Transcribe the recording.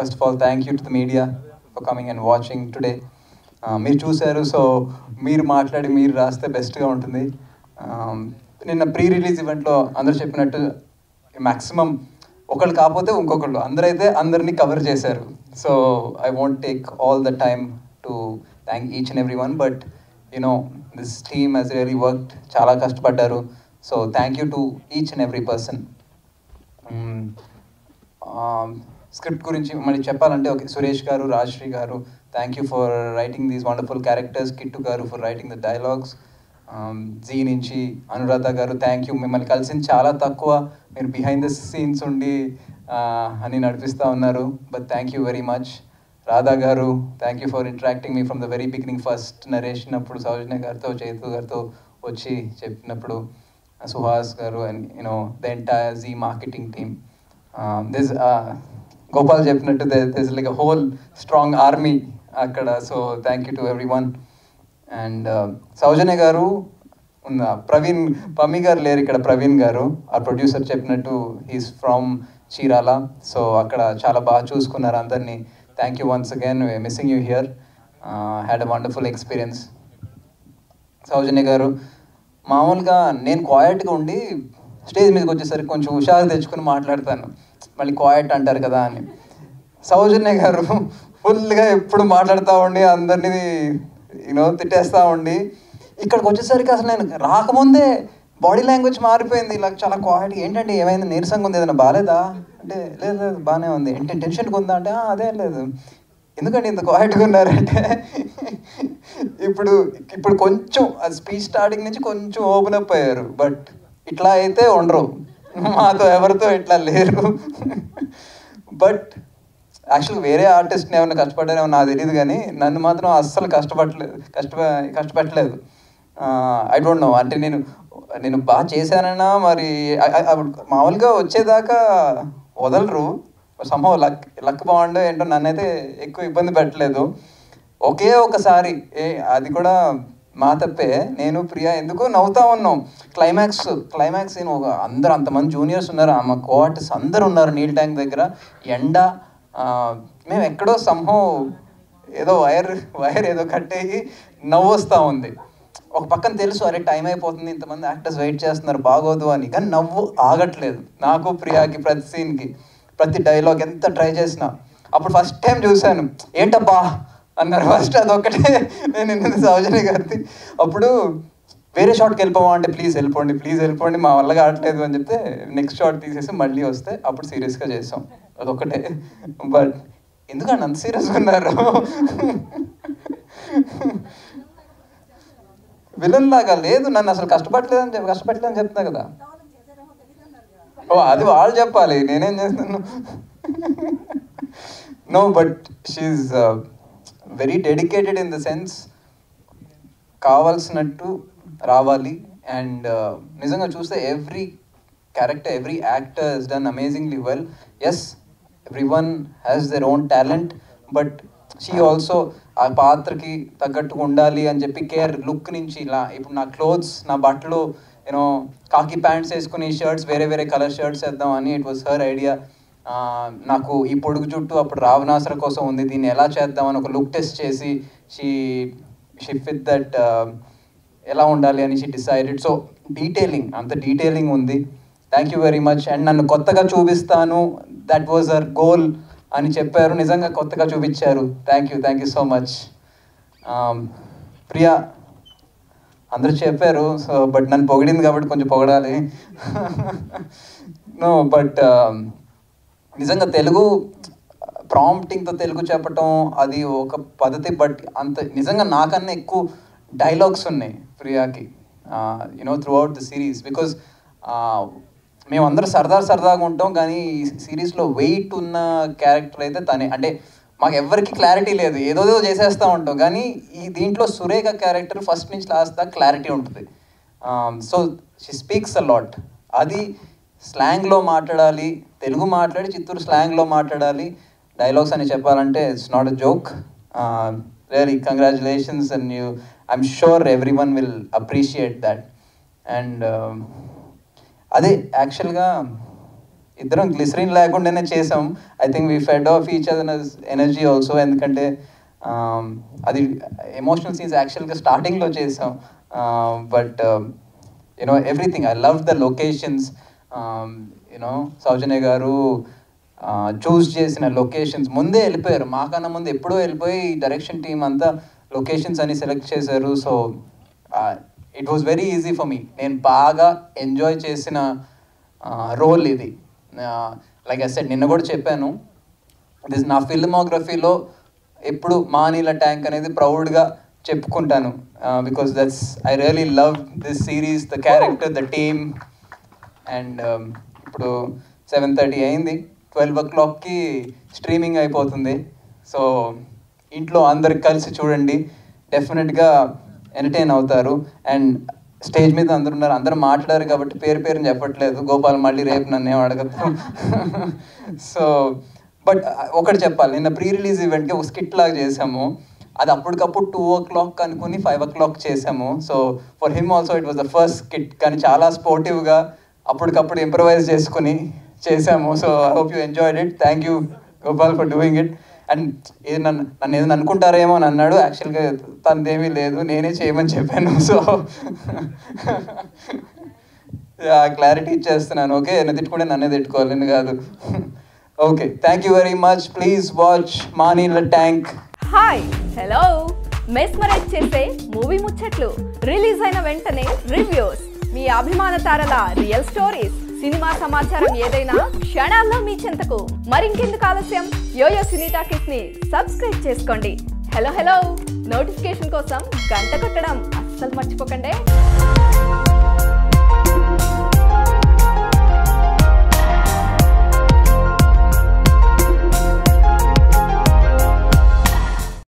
first of all thank you to the media for coming and watching today మీరు చూశారు so మీరు మాట్లాడి మీరు రాస్తే బెస్ట్గా ఉంటుంది Um, నిన్న ప్రీ రిలీజ్ ఈవెంట్లో అందరూ చెప్పినట్టు మ్యాక్సిమం ఒకళ్ళు కాకపోతే ఇంకొకళ్ళు అందరైతే అందరినీ కవర్ చేశారు so I want take all the time to thank each and every one but you know this team he's really work చాలా కష్టపడ్డారు so thank you to each and every person script గురించి మళ్ళీ చెప్పాలంటే ఓకే సురేష్ గారు రాజశ్రీ గారు thank you for writing these wonderful characters Kittu గారు for writing the dialogues Zee నుంచి అనురాధ గారు థ్యాంక్ యూ మిమ్మల్ని కలిసింది చాలా తక్కువ మీరు బిహైండ్ ద సీన్స్ ఉండి uh, అని నడిపిస్తూ ఉన్నారు but thank you very much Radha గారు thank you for interacting me from the very beginning first narration అప్పుడు సౌజన్య గారితో చైతు గారితో వచ్చి చెప్పినప్పుడు సుహాస్ గారు and you know the entire Zee marketing team this Gopal చెప్పినట్టు this like a whole strong army అక్కడ so thank you to every one and Soujanya గారు ఉన్న ప్రవీణ్ పమ్మి గారు లేరు ఇక్కడ ప్రవీణ్ గారు ఆ ప్రొడ్యూసర్ చెప్పినట్టు హీస్ ఫ్రమ్ చీరాల సో అక్కడ చాలా బాగా చూసుకున్నారు అందరినీ thank you once again missing you here had a wonderful experience Soujanya గారు మామూలుగా నేను క్వాయిట్గా ఉండి స్టేజ్ మీదకి వచ్చేసరికి కొంచెం హుషారు తెచ్చుకుని మాట్లాడతాను మళ్ళీ క్వాయిట్ అంటారు కదా అని సౌజన్య గారు ఫుల్గా ఎప్పుడు మాట్లాడుతూ ఉండి అందరినీ యూనో తిట్టేస్తూ ఉండి ఇక్కడికి వచ్చేసరికి అసలు నేను రాకముందే బాడీ లాంగ్వేజ్ మారిపోయింది ఇలా చాలా క్వాలిటీ ఏంటంటే ఏమైంది నీరసంగా ఉంది ఏదైనా బాగాలేదా అంటే లేదు లేదు బాగానే ఉంది ఏంటి టెన్షన్గా ఉందా అంటే "ఆ, అదే లేదు ఎందుకంటే ఇంత క్వాలిటీగా ఉన్నారంటే ఇప్పుడు ఇప్పుడు కొంచెం ఆ స్పీచ్ స్టార్టింగ్ నుంచి కొంచెం ఓపెన్ అప్ అయ్యారు బట్ ఇట్లా అయితే ఉండరు మాతో ఎవరితో ఇట్లా లేరు బట్ యాక్చువల్గా వేరే ఆర్టిస్ట్ని ఏమైనా కష్టపడ్డారేమో నాకు తెలియదు కానీ నన్ను మాత్రం అస్సలు కష్టపడలేదు కష్ట కష్టపెట్టలేదు ఐ డోంట్ నో అంటే నేను నేను బాగా చేశానన్నా మరి I- I- I- మామూలుగా వచ్చేదాకా వదలరు సంభవం లక్ లక్ బాగుండో ఏంటో నన్నైతే ఎక్కువ ఇబ్బంది పెట్టలేదు ఒకే ఒకసారి ఏ అది కూడా మా తప్పే నేను ప్రియా ఎందుకు నవ్వుతా ఉన్నాం క్లైమాక్స్ క్లైమాక్స్ సీన్ ఒక అందరు అంతమంది జూనియర్స్ ఉన్నారు మా కోఆర్టిస్ అందరు ఉన్నారు నీల్ ట్యాంక్ దగ్గర ఎండ ఆ, మేము ఎక్కడో సంభవం ఏదో వైర్ వైర్ ఏదో కట్టేసి నవ్వు వస్తూ ఉంది ఒక పక్కన తెలుసు అరే టైం అయిపోతుంది ఇంతమంది యాక్టర్స్ వెయిట్ చేస్తున్నారు బాగోదు అని కానీ నవ్వు ఆగట్లేదు నాకు ప్రియాకి ప్రతి సీన్కి ప్రతి డైలాగ్ ఎంత ట్రై చేసినా అప్పుడు ఫస్ట్ టైం చూశాను ఏంటబ్బా అన్నారు ఫస్ట్ అదొక్కటే నేను విన్నది సౌజన్య గారిది అప్పుడు వేరే షాట్కి వెళ్ళిపోవా అంటే ప్లీజ్ వెళ్ళిపోండి ప్లీజ్ వెళ్ళిపోండి మా వల్ల కావట్లేదు అని చెప్తే నెక్స్ట్ షాట్ తీసేసి మళ్ళీ వస్తే అప్పుడు సీరియస్గా చేసాం అదొక్కటే బట్ ఎందుకంటే అంత సీరియస్గా ఉన్నారు విలన్ లాగా లేదు నన్ను అసలు కష్టపడలేదని చెప్పి కష్టపెట్టలేదని చెప్తున్నా కదా ఓ అది వాళ్ళు చెప్పాలి నేనేం చేస్తాను no but she's very dedicated in the sense కావాల్సినట్టు రావాలి అండ్ నిజంగా చూస్తే every character every actor is done amazingly well as every one has their own talent but she also ఆ పాత్రకి తగ్గట్టుగా ఉండాలి అని చెప్పి కేర్ లుక్ నుంచి ఇలా ఇప్పుడు నా క్లోత్స్ నా బట్టలు యూనో కాకి ప్యాంట్స్ వేసుకుని షర్ట్స్ వేరే వేరే కలర్ షర్ట్స్ వేద్దాం అని ఇట్ వాస్ హర్ ఐడియా నాకు ఈ పొడుగు జుట్టు అప్పుడు రావణాసుర కోసం ఉంది దీన్ని ఎలా చేద్దామని ఒక లుక్ టెస్ట్ చేసి షీ షీ ఫిట్ దట్ ఎలా ఉండాలి అని షీ డిసైడెడ్ సో డీటెయిలింగ్ అంత డీటెయిలింగ్ ఉంది thank you very much and నన్ను కొత్తగా చూపిస్తాను దట్ వాజ్ అర్ గోల్ అని చెప్పారు నిజంగా కొత్తగా చూపించారు thank you thank you so much Priya అందరూ చెప్పారు సో బట్ నన్ను పొగిడింది కాబట్టి కొంచెం పొగడాలి నో బట్ నిజంగా తెలుగు ప్రాంప్టింగ్తో తెలుగు చెప్పటం అది ఒక పద్ధతి బట్ అంత నిజంగా నాకన్నా ఎక్కువ డైలాగ్స్ ఉన్నాయి ప్రియాకి you know throughout the series because మేమందరం సరదా సరదాగా ఉంటాం కానీ ఈ సిరీస్లో వెయిట్ ఉన్న క్యారెక్టర్ అయితే తనే అంటే మాకు ఎవరికి క్లారిటీ లేదు ఏదోదో చేసేస్తూ ఉంటాం కానీ ఈ దీంట్లో సురేఖ క్యారెక్టర్ ఫస్ట్ నుంచి లాస్ట్ దాకా క్లారిటీ ఉంటుంది so she speaks a lot అది స్లాంగ్లో మాట్లాడాలి తెలుగు మాట్లాడి చిత్తూరు స్లాంగ్లో మాట్లాడాలి డైలాగ్స్ అని చెప్పాలంటే it's not a joke really congratulations and you I'm sure every one will appreciate that and అదే యాక్చువల్గా ఇద్దరం గ్లిసరిన్ లేకుండానే చేసాం I think we fed off each other energy also ఎందుకంటే um, అది ఎమోషనల్ సీన్స్ యాక్చువల్గా స్టార్టింగ్లో చేసాం but you know everything I love the locations you know Soujanya గారు చూస్ చేసిన లొకేషన్స్ ముందే వెళ్ళిపోయారు మాకన్నా ముందు ఎప్పుడో వెళ్ళిపోయి డైరెక్షన్ టీం అంతా లొకేషన్స్ అని సెలెక్ట్ చేశారు so it was very easy for me నేను బాగా ఎంజాయ్ చేసిన రోల్ ఇది లైక్ ఐ సెడ్ నిన్న కూడా చెప్పాను దిస్ నా ఫిల్మోగ్రఫీలో ఎప్పుడు మానీల ట్యాంక్ అనేది ప్రౌడ్గా చెప్పుకుంటాను because that's I really love this series the character the team and ఇప్పుడు సెవెన్ థర్టీ అయింది ట్వెల్వ్ ఓ క్లాక్కి స్ట్రీమింగ్ అయిపోతుంది సో ఇంట్లో అందరు కలిసి చూడండి డెఫినెట్గా ఎంటర్టైన్ అవుతారు అండ్ స్టేజ్ మీద అందరు ఉన్నారు అందరూ మాట్లాడారు కాబట్టి పేరు పేరుని చెప్పట్లేదు గోపాల్ మళ్ళీ రేపు నన్ను ఏం అడగద్దు సో బట్ ఒకటి చెప్పాలి నిన్న ప్రీ రిలీజ్ ఈవెంట్కి ఒక స్కిట్ లాగా చేసాము అది అప్పటికప్పుడు టూ ఓ క్లాక్ అనుకుని ఫైవ్ ఓ క్లాక్ చేసాము so for him also it was the first skit కానీ చాలా స్పోర్టివ్గా అప్పటికప్పుడు ఇంప్రవైజ్ చేసుకుని చేసాము so I hope you enjoyed it thank you Gopal for doing it and ఇది నన్ను నన్ను ఏదైనా అనుకుంటారేమో అని అన్నాడు యాక్చువల్గా తనదేమీ లేదు నేనే చేయమని చెప్పాను సో క్లారిటీ ఇచ్చేస్తున్నాను ఓకే నన్ను తిట్టుకుంటే నన్నే తిట్టుకోవాలి నేను కాదు okay thank you very much please watch Maaneela tank hi hello mesmerize చేసే మూవీ ముచ్చట్లు రిలీజ్ అయిన వెంటనే రివ్యూస్ మీ అభిమాన తారల రియల్ స్టోరీస్ సినిమా సమాచారం ఏదైనా క్షణాల్లో మీ చెంతకు మరింకెందుకు ఆలస్యం యోయో సినీ టాకీస్ ని సబ్స్క్రైబ్ చేసుకోండి హలో హలో నోటిఫికేషన్ కోసం గంట కొట్టడం అస్సలు మర్చిపోకండి